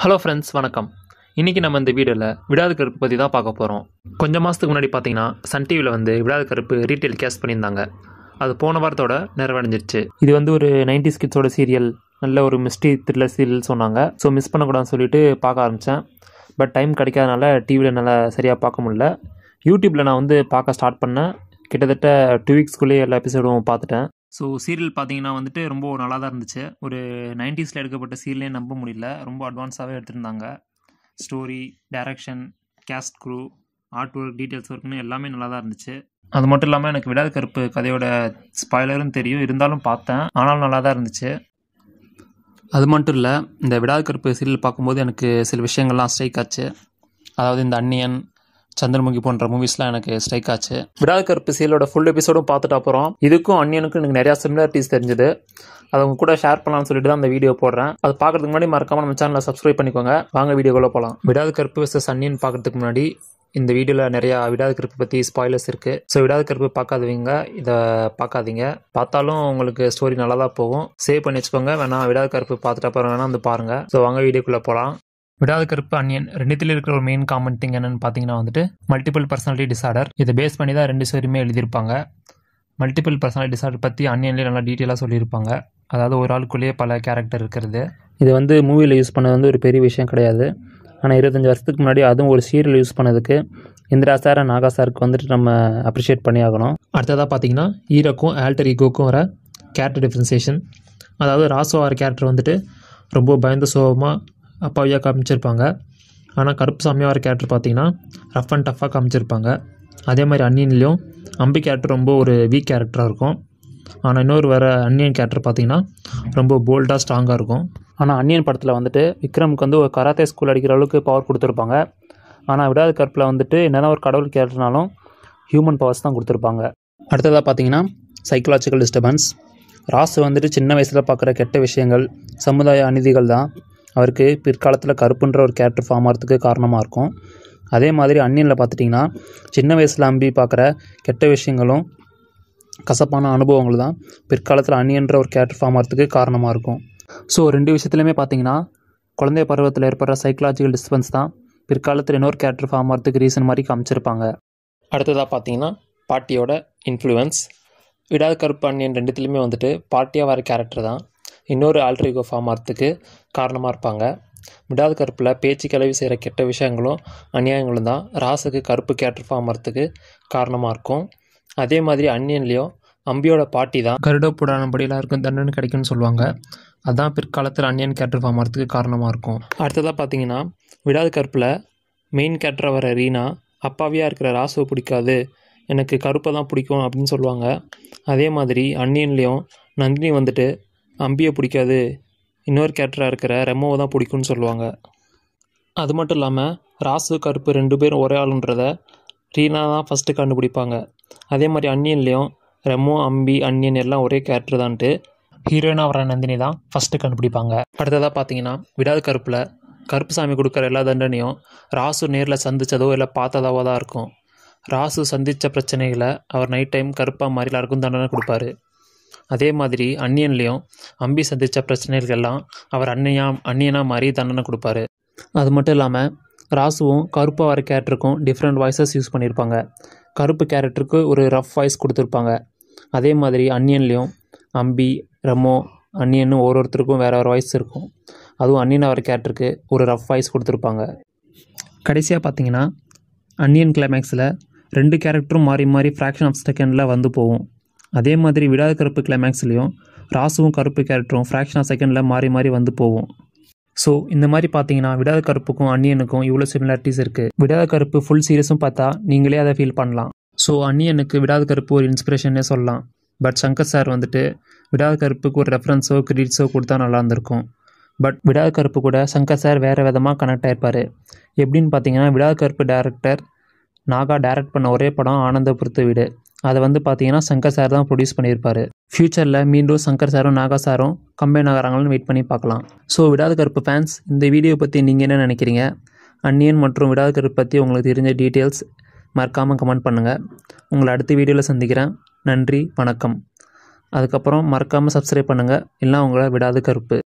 hello friends வணக்கம் இன்றைக்கி நம்ம இந்த வீடியோவில் விடாது கருப்பு பற்றி தான் பார்க்க போகிறோம் கொஞ்சம் மாதத்துக்கு முன்னாடி பார்த்தீங்கன்னா சன் டிவியில் வந்து விடாது கருப்பு ரீட்டைல் கேஸ் பண்ணியிருந்தாங்க அது போன வாரத்தோட நிறைவடைஞ்சிருச்சு இது வந்து ஒரு நைன்டி கிட்ஸோட சீரியல் நல்ல ஒரு மிஸ்ட்ரி த்ரில்லர் சீரியல் சொன்னாங்க ஸோ மிஸ் பண்ணக்கூடாதுன்னு சொல்லிட்டு பார்க்க ஆரம்பித்தேன் பட் டைம் கிடைக்காதனால டிவியில் நல்லா சரியாக பார்க்க முடியல யூடியூப்பில் நான் வந்து பார்க்க ஸ்டார்ட் பண்ணேன் கிட்டத்தட்ட டூ வீக்ஸ்க்குள்ளேயே எல்லா எபிசோடும் பார்த்துட்டேன் ஸோ சீரியல் பார்த்தீங்கன்னா வந்துட்டு ரொம்ப நல்லா தான் இருந்துச்சு ஒரு நைன்டிஸில் எடுக்கப்பட்ட சீரியலே நம்ப முடியல ரொம்ப அட்வான்ஸாகவே எடுத்திருந்தாங்க story direction cast crew art work details ஒர்க்னு எல்லாமே நல்லா தான் இருந்துச்சு அது மட்டும் இல்லாமல் எனக்கு விடாத கருப்பு கதையோட ஸ்பாய்லரும் தெரியும் இருந்தாலும் பார்த்தேன் ஆனாலும் நல்லா தான் இருந்துச்சு அது மட்டும் இல்லை இந்த விடாத கருப்பு சீரியல் பார்க்கும்போது எனக்கு சில விஷயங்கள்லாம் ஸ்ட்ரைக் ஆச்சு அதாவது இந்த அன்னியன் சந்திரமுகி போன்ற மூவிஸ்லாம் எனக்கு ஸ்ட்ரைக் ஆச்சு விடாத கருப்பு சீரியலோட ஃபுல் எபிசோடும் பார்த்துட்டு அப்புறம் இதுக்கும் அன்னியனுக்கும் எனக்கு நிறையா சிமிலாரிட்டிஸ் தெரிஞ்சது அதை உங்க கூட ஷேர் பண்ணலாம்னு சொல்லிட்டு தான் அந்த வீடியோ போடுறேன் அது பார்க்கறதுக்கு முன்னாடி மறக்காம நம்ம சேனலை சப்ஸ்கிரைப் பண்ணிக்கோங்க வாங்க வீடியோக்குள்ள போகலாம் விடாத கருப்பு வர்சஸ் அன்னியன் பார்க்கறதுக்கு முன்னாடி இந்த வீடியோவில் நிறையா விடாத கருப்பு பற்றி ஸ்பாய்லர்ஸ் இருக்குது ஸோ விடாத கருப்பு பார்க்காதவங்க இதை பார்க்காதீங்க பார்த்தாலும் உங்களுக்கு ஸ்டோரி நல்லா தான் போகும் சேவ் பண்ணி வச்சுக்கோங்க வேணா விடாத கருப்பு பார்த்துட்டு அப்புறம் வேணா வந்து பாருங்கள் ஸோ வாங்க வீடியோக்குள்ளே போகலாம் விடாத கருப்பு அன்னியன் ரெண்டுத்தில் இருக்கிற ஒரு மெயின் காமன் திங் என்னன்னு பார்த்தீங்கன்னா வந்துட்டு மல்டிபிள் பர்சனாலிட்டி டிசார்டர் இதை பேஸ் பண்ணி தான் ரெண்டு ஸ்டோரியுமே எழுதியிருப்பாங்க மல்டிபிள் பர்சனாலிட்டி டிசார்டர் பற்றி அன்னியன்லேயே நல்லா டீட்டெயிலாக சொல்லியிருப்பாங்க அதாவது ஒரு ஆளுக்குள்ளேயே பல கேரக்டர் இருக்கிறது இது வந்து மூவியில் யூஸ் பண்ணது வந்து ஒரு பெரிய விஷயம் கிடையாது ஆனால் இருபத்தஞ்சி வருஷத்துக்கு முன்னாடி அதுவும் ஒரு சீரியல் யூஸ் பண்ணதுக்கு இந்திரா சார் அண்ட் நாகா சாருக்கு வந்துட்டு நம்ம அப்ரிஷியேட் பண்ணி ஆகணும் அடுத்ததாக பார்த்தீங்கன்னா ஈரோக்கும் ஆல்டர் ஈகோக்கும் வர கேரக்டர் டிஃப்ரென்சியேஷன் அதாவது ராசோ ஆர் கேரக்டர் வந்துட்டு ரொம்ப பயந்த சோகமாக அப்பாவியாக காமிச்சிருப்பாங்க ஆனால் கருப்பு சாமியாக வர கேரக்டர் பார்த்தீங்கன்னா ரஃப் அண்ட் டஃப்பாக காமிச்சிருப்பாங்க அதே மாதிரி அன்னியன்லேயும் அம்பி கேரக்டர் ரொம்ப ஒரு வீக் கேரக்டராக இருக்கும் ஆனால் இன்னொரு வர அன்னியன் கேரக்டர் பார்த்தீங்கன்னா ரொம்ப போல்டாக ஸ்ட்ராங்காக இருக்கும் ஆனால் அன்னியன் படத்தில் வந்துட்டு விக்ரமுக்கு வந்து ஒரு கராத்தே ஸ்கூல் அடிக்கிற அளவுக்கு பவர் கொடுத்துருப்பாங்க ஆனால் விடாத கருப்பில் வந்துட்டு என்னதான் ஒரு கடவுள் கேரக்டர்னாலும் ஹியூமன் பவர்ஸ் தான் கொடுத்துருப்பாங்க அடுத்ததாக பார்த்தீங்கன்னா சைக்கலாஜிக்கல் டிஸ்டர்பன்ஸ் ராசு வந்துட்டு சின்ன வயசில் பார்க்குற கெட்ட விஷயங்கள் சமுதாய அநீதிகள் தான் அவருக்கு பிற்காலத்தில் கருப்புன்ற ஒரு கேரக்டர் ஃபார்ம் ஆகிறதுக்கு காரணமாக இருக்கும் அதே மாதிரி அன்னியனில் பார்த்துட்டிங்கன்னா சின்ன வயசில் அம்பி பார்க்குற கெட்ட விஷயங்களும் கசப்பான அனுபவங்கள் தான் பிற்காலத்தில் அன்னியன்ற ஒரு கேரக்டர் ஃபார்ம் ஆகிறதுக்கு காரணமாக இருக்கும் ஸோ ரெண்டு விஷயத்துலையுமே பார்த்தீங்கன்னா குழந்தை பருவத்தில் ஏற்படுற சைக்கலாஜிக்கல் டிஸ்டர்பன்ஸ் தான் பிற்காலத்தில் இன்னொரு கேரக்டர் ஃபார்ம் ஆகிறதுக்கு ரீசன் மாதிரி காமிச்சிருப்பாங்க அடுத்ததாக பார்த்தீங்கன்னா பாட்டியோட இன்ஃப்ளூயன்ஸ் விடாத கருப்பு அன்னியன் ரெண்டுத்துலேயுமே வந்துட்டு பாட்டியாக வர கேரக்டர் தான் இன்னொரு ஆல்ட்ரிகோ ஃபார்ம் ஆகிறதுக்கு காரணமாக இருப்பாங்க விடாத கருப்பில் பேச்சு கிளவி செய்கிற கெட்ட விஷயங்களும் அநியாயங்களும் தான் ராசுக்கு கருப்பு கேரக்டர் ஃபார்ம் ஆகிறதுக்கு காரணமாக இருக்கும் அதே மாதிரி அன்னியன்லேயும் அம்பியோட பாட்டி தான் கருட புராணப்படி எல்லாருக்கும் தண்டனை கிடைக்கும்னு சொல்லுவாங்க அதான் பிற்காலத்தில் அன்னியன் கேரக்டர் ஃபார்ம் ஆகிறதுக்கு காரணமாக இருக்கும் அடுத்ததாக பார்த்தீங்கன்னா விடாத கருப்பில் மெயின் கேரக்டராக வர ரீனா அப்பாவியாக இருக்கிற ராசுவை பிடிக்காது எனக்கு கருப்பை தான் பிடிக்கும் அப்படின்னு சொல்லுவாங்க அதே மாதிரி அன்னியன்லேயும் நந்தினி வந்துட்டு அம்பியை பிடிக்காது இன்னொரு கேரக்டராக இருக்கிற ரெமோவை தான் பிடிக்கும்னு சொல்லுவாங்க அது மட்டும் இல்லாமல் ராசு கருப்பு ரெண்டு பேரும் ஒரே ஆளுன்றத ரீனா தான் ஃபஸ்ட்டு கண்டுபிடிப்பாங்க அதே மாதிரி அன்னியன்லேயும் ரெமோ அம்பி அன்னியன் எல்லாம் ஒரே கேரக்டர் தான்ட்டு ஹீரோயினாக வர நந்தினி தான் ஃபஸ்ட்டு கண்டுபிடிப்பாங்க அடுத்ததாக பார்த்தீங்கன்னா விடாத கருப்பில் கருப்பு சாமி கொடுக்குற எல்லா தண்டனையும் ராசு நேரில் சந்தித்ததோ இல்லை பார்த்ததாவோ தான் இருக்கும் ராசு சந்தித்த பிரச்சனைகளை அவர் நைட் டைம் கருப்பாக மாதிரி எல்லாருக்கும் தண்டனை கொடுப்பாரு அதே மாதிரி அன்னியன்லேயும் அம்பி சந்தித்த பிரச்சனைகள் எல்லாம் அவர் அன்னியா அன்னியனாக மாதிரி தண்டனை கொடுப்பாரு அது மட்டும் இல்லாமல் ராசுவும் கருப்பாக வர கேரக்டருக்கும் டிஃப்ரெண்ட் வாய்ஸஸ் யூஸ் பண்ணியிருப்பாங்க கருப்பு கேரக்டருக்கு ஒரு ரஃப் வாய்ஸ் கொடுத்துருப்பாங்க அதே மாதிரி அன்னியன்லேயும் அம்பி ரெமோ அன்னியன்னு ஒரு ஒருத்தருக்கும் வேறு வேறு வாய்ஸ் இருக்கும் அதுவும் அன்னியன் வர கேரக்டருக்கு ஒரு ரஃப் வாய்ஸ் கொடுத்துருப்பாங்க கடைசியாக பார்த்தீங்கன்னா அன்னியன் கிளைமேக்ஸில் ரெண்டு கேரக்டரும் மாறி மாறி ஃப்ராக்ஷன் ஆஃப் செகண்டில் வந்து போகும் அதே மாதிரி விடாத கருப்பு கிளைமேக்ஸ்லேயும் ராசுவும் கருப்பு கேரக்டரும் ஃப்ராக்ஷன் ஆஃப் செகண்டில் மாறி மாறி வந்து போகும் ஸோ இந்த மாதிரி பார்த்தீங்கன்னா விடாத கருப்புக்கும் அன்னியனுக்கும் இவ்வளோ சிமிலாரிட்டிஸ் இருக்குது விடாத கருப்பு ஃபுல் சீரியஸும் பார்த்தா நீங்களே அதை ஃபீல் பண்ணலாம் ஸோ அன்னியனுக்கு விடாத கருப்பு ஒரு இன்ஸ்பிரேஷனே சொல்லலாம் பட் சங்கர் சார் வந்துட்டு விடாத கருப்புக்கு ஒரு ரெஃபரன்ஸோ கிரெடிட்ஸோ கொடுத்தா நல்லா இருந்திருக்கும் பட் விடாத கருப்பு கூட சங்கர் சார் வேறு விதமாக கனெக்ட் ஆயிருப்பார் எப்படின்னு பார்த்தீங்கன்னா விடாத கருப்பு டேரக்டர் நாகா டைரக்ட் பண்ண ஒரே படம் ஆனந்தபுரத்து வீடு அதை வந்து பார்த்தீங்கன்னா சங்கர் சார் தான் ப்ரொடியூஸ் பண்ணியிருப்பார் ஃப்யூச்சரில் மீண்டும் சங்கர் சாரும் நாகா சாரும் கம்பைன் ஆகிறாங்கன்னு வெயிட் பண்ணி பார்க்கலாம் ஸோ விடாத கருப்பு ஃபேன்ஸ் இந்த வீடியோ பற்றி நீங்கள் என்ன நினைக்கிறீங்க அன்னியன் மற்றும் விடாத கருப்பு பற்றி உங்களுக்கு தெரிஞ்ச டீட்டெயில்ஸ் மறக்காமல் கமெண்ட் பண்ணுங்கள் உங்களை அடுத்த வீடியோவில் சந்திக்கிறேன் நன்றி வணக்கம் அதுக்கப்புறம் மறக்காமல் சப்ஸ்கிரைப் பண்ணுங்கள் இல்லை உங்களை விடாத கருப்பு